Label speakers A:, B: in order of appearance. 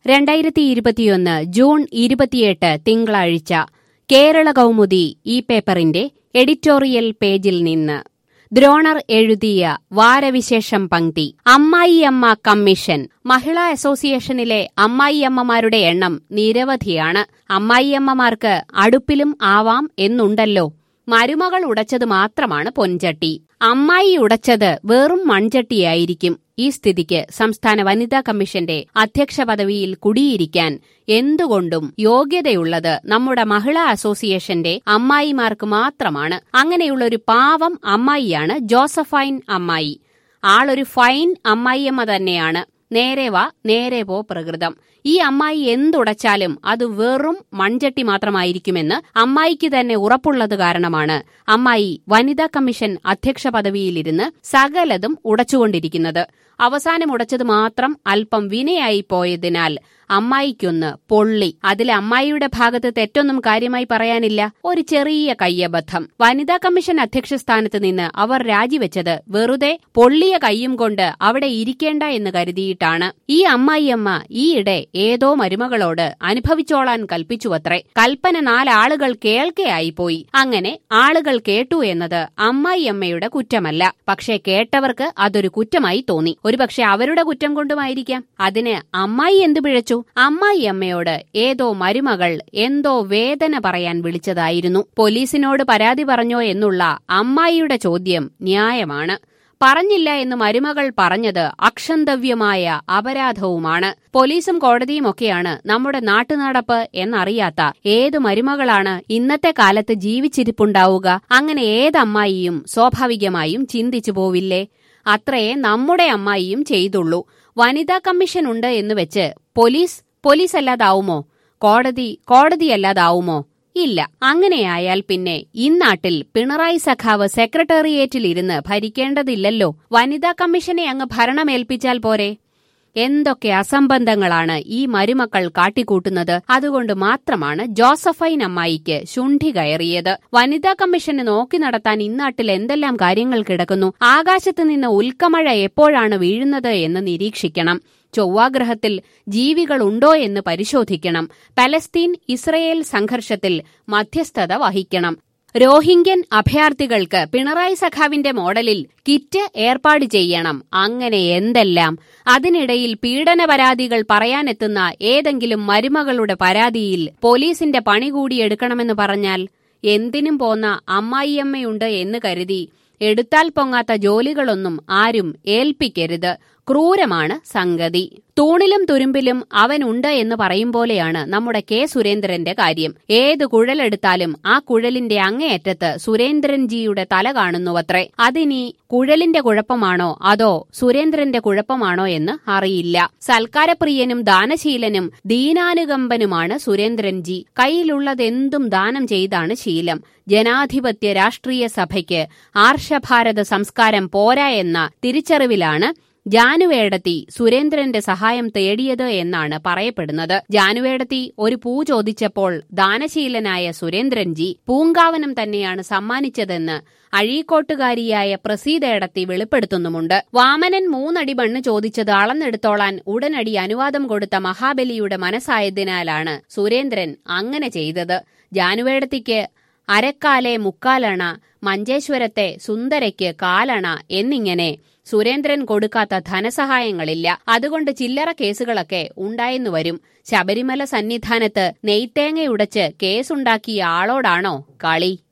A: രണ്ടായിരത്തി ഇരുപത്തിയൊന്ന് ജൂൺ ഇരുപത്തിയെട്ട് തിങ്കളാഴ്ച കേരള കൗമുദി ഈ പേപ്പറിന്റെ എഡിറ്റോറിയൽ പേജിൽ നിന്ന് ദ്രോണർ എഴുതിയ വാരവിശേഷം പങ്ക്തി അമ്മായിയമ്മ കമ്മീഷൻ മഹിളാ അസോസിയേഷനിലെ അമ്മായിയമ്മമാരുടെ എണ്ണം നിരവധിയാണ് അമ്മായിയമ്മമാർക്ക് അടുപ്പിലും ആവാം എന്നുണ്ടല്ലോ മരുമകൾ ഉടച്ചത് മാത്രമാണ് പൊൻചട്ടി അമ്മായി ഉടച്ചത് വെറും മൺചട്ടിയായിരിക്കും ഈ സ്ഥിതിക്ക് സംസ്ഥാന വനിതാ കമ്മീഷന്റെ അധ്യക്ഷ പദവിയിൽ കുടിയിരിക്കാൻ എന്തുകൊണ്ടും യോഗ്യതയുള്ളത് നമ്മുടെ മഹിളാ അസോസിയേഷന്റെ അമ്മായിമാർക്ക് മാത്രമാണ് അങ്ങനെയുള്ള ഒരു പാവം അമ്മായിയാണ് ജോസഫൈൻ അമ്മായി ആളൊരു ഫൈൻ അമ്മായിയമ്മ തന്നെയാണ് നേരെ വാ നേരെ പോ പ്രകൃതം ഈ അമ്മായി എന്തുടച്ചാലും അത് വെറും മൺചട്ടി മാത്രമായിരിക്കുമെന്ന് അമ്മായിക്ക് തന്നെ ഉറപ്പുള്ളത് കാരണമാണ് അമ്മായി വനിതാ കമ്മീഷൻ അധ്യക്ഷ പദവിയിലിരുന്ന് സകലതും ഉടച്ചുകൊണ്ടിരിക്കുന്നത് അവസാനം ഉടച്ചത് മാത്രം അല്പം വിനയായി പോയതിനാൽ അമ്മായിക്കൊന്ന് പൊള്ളി അതിൽ അമ്മായിയുടെ ഭാഗത്ത് തെറ്റൊന്നും കാര്യമായി പറയാനില്ല ഒരു ചെറിയ കയ്യബദ്ധം വനിതാ കമ്മീഷൻ അധ്യക്ഷ സ്ഥാനത്ത് നിന്ന് അവർ രാജിവെച്ചത് വെറുതെ പൊള്ളിയ കയ്യും കൊണ്ട് അവിടെ ഇരിക്കേണ്ട എന്ന് കരുതിയിട്ടാണ് ഈ അമ്മായിയമ്മ ഈയിടെ ഏതോ മരുമകളോട് അനുഭവിച്ചോളാൻ കൽപ്പിച്ചുവത്രേ കൽപ്പന നാലാളുകൾ കേൾക്കെയായിപ്പോയി അങ്ങനെ ആളുകൾ കേട്ടു എന്നത് അമ്മായിയമ്മയുടെ കുറ്റമല്ല പക്ഷേ കേട്ടവർക്ക് അതൊരു കുറ്റമായി തോന്നി ഒരുപക്ഷെ അവരുടെ കുറ്റം കൊണ്ടുമായിരിക്കാം അതിന് അമ്മായി എന്ത് പിഴച്ചു അമ്മായി അമ്മയോട് ഏതോ മരുമകൾ എന്തോ വേദന പറയാൻ വിളിച്ചതായിരുന്നു പോലീസിനോട് പരാതി പറഞ്ഞോ എന്നുള്ള അമ്മായിയുടെ ചോദ്യം ന്യായമാണ് പറഞ്ഞില്ല എന്ന് മരുമകൾ പറഞ്ഞത് അക്ഷന്തവ്യമായ അപരാധവുമാണ് പോലീസും കോടതിയുമൊക്കെയാണ് നമ്മുടെ നാട്ടുനടപ്പ് എന്നറിയാത്ത ഏത് മരുമകളാണ് ഇന്നത്തെ കാലത്ത് ജീവിച്ചിരിപ്പുണ്ടാവുക അങ്ങനെ ഏതമ്മായിയും സ്വാഭാവികമായും ചിന്തിച്ചു പോവില്ലേ അത്രയേ നമ്മുടെ അമ്മായിയും ചെയ്തുള്ളൂ വനിതാ കമ്മീഷൻ ഉണ്ട് എന്ന് വെച്ച് പോലീസ് പോലീസ് അല്ലാതാവുമോ കോടതി കോടതിയല്ലാതാവുമോ ഇല്ല അങ്ങനെയായാൽ പിന്നെ ഇന്നാട്ടിൽ പിണറായി സഖാവ് സെക്രട്ടേറിയറ്റിൽ ഇരുന്ന് ഭരിക്കേണ്ടതില്ലല്ലോ വനിതാ കമ്മീഷനെ അങ്ങ് ഭരണമേൽപ്പിച്ചാൽ പോരെ എന്തൊക്കെ അസംബന്ധങ്ങളാണ് ഈ മരുമക്കൾ കാട്ടിക്കൂട്ടുന്നത് അതുകൊണ്ട് മാത്രമാണ് ജോസഫൈൻ അമ്മായിക്ക് ശുണ്ഠി കയറിയത് വനിതാ കമ്മീഷന് നോക്കി നടത്താൻ ഇന്നാട്ടിൽ എന്തെല്ലാം കാര്യങ്ങൾ കിടക്കുന്നു ആകാശത്ത് നിന്ന് ഉൽക്കമഴ എപ്പോഴാണ് വീഴുന്നത് എന്ന് നിരീക്ഷിക്കണം ചൊവ്വാഗ്രഹത്തിൽ ജീവികളുണ്ടോ എന്ന് പരിശോധിക്കണം പലസ്തീൻ ഇസ്രയേൽ സംഘർഷത്തിൽ മധ്യസ്ഥത വഹിക്കണം രോഹിംഗ്യൻ അഭയാർത്ഥികൾക്ക് പിണറായി സഖാവിന്റെ മോഡലിൽ കിറ്റ് ഏർപ്പാട് ചെയ്യണം അങ്ങനെ എന്തെല്ലാം അതിനിടയിൽ പീഡന പരാതികൾ പറയാനെത്തുന്ന ഏതെങ്കിലും മരുമകളുടെ പരാതിയിൽ പോലീസിന്റെ പണി കൂടി എടുക്കണമെന്ന് പറഞ്ഞാൽ എന്തിനും പോന്ന അമ്മായിയമ്മയുണ്ട് എന്ന് കരുതി എടുത്താൽ പൊങ്ങാത്ത ജോലികളൊന്നും ആരും ഏൽപ്പിക്കരുത് ക്രൂരമാണ് സംഗതി തൂണിലും തുരുമ്പിലും അവനുണ്ട് എന്ന് പറയും പോലെയാണ് നമ്മുടെ കെ സുരേന്ദ്രന്റെ കാര്യം ഏത് കുഴലെടുത്താലും ആ കുഴലിന്റെ അങ്ങേയറ്റത്ത് സുരേന്ദ്രൻജിയുടെ തല കാണുന്നുവത്രേ അതിനി കുഴലിന്റെ കുഴപ്പമാണോ അതോ സുരേന്ദ്രന്റെ കുഴപ്പമാണോ എന്ന് അറിയില്ല സൽക്കാരപ്രിയനും ദാനശീലനും ദീനാനുകമ്പനുമാണ് സുരേന്ദ്രൻജി കയ്യിലുള്ളതെന്തും ദാനം ചെയ്താണ് ശീലം ജനാധിപത്യ രാഷ്ട്രീയ സഭയ്ക്ക് ആർഷഭാരത സംസ്കാരം പോരാ എന്ന തിരിച്ചറിവിലാണ് ജാനുവേടത്തി സുരേന്ദ്രന്റെ സഹായം തേടിയത് എന്നാണ് പറയപ്പെടുന്നത് ജാനുവേടത്തി ഒരു പൂ ചോദിച്ചപ്പോൾ ദാനശീലനായ സുരേന്ദ്രൻജി പൂങ്കാവനം തന്നെയാണ് സമ്മാനിച്ചതെന്ന് അഴീക്കോട്ടുകാരിയായ പ്രസീതേടത്തി വെളിപ്പെടുത്തുന്നുമുണ്ട് വാമനൻ മൂന്നടി മണ്ണ് ചോദിച്ചത് അളന്നെടുത്തോളാൻ ഉടനടി അനുവാദം കൊടുത്ത മഹാബലിയുടെ മനസ്സായതിനാലാണ് സുരേന്ദ്രൻ അങ്ങനെ ചെയ്തത് ജാനുവേടത്തിക്ക് അരക്കാലെ മുക്കാലണ മഞ്ചേശ്വരത്തെ സുന്ദരയ്ക്ക് കാലണ എന്നിങ്ങനെ സുരേന്ദ്രൻ കൊടുക്കാത്ത ധനസഹായങ്ങളില്ല അതുകൊണ്ട് ചില്ലറ കേസുകളൊക്കെ ഉണ്ടായെന്നു വരും ശബരിമല സന്നിധാനത്ത് നെയ്ത്തേങ്ങയുടച്ച് കേസുണ്ടാക്കിയ ആളോടാണോ കളി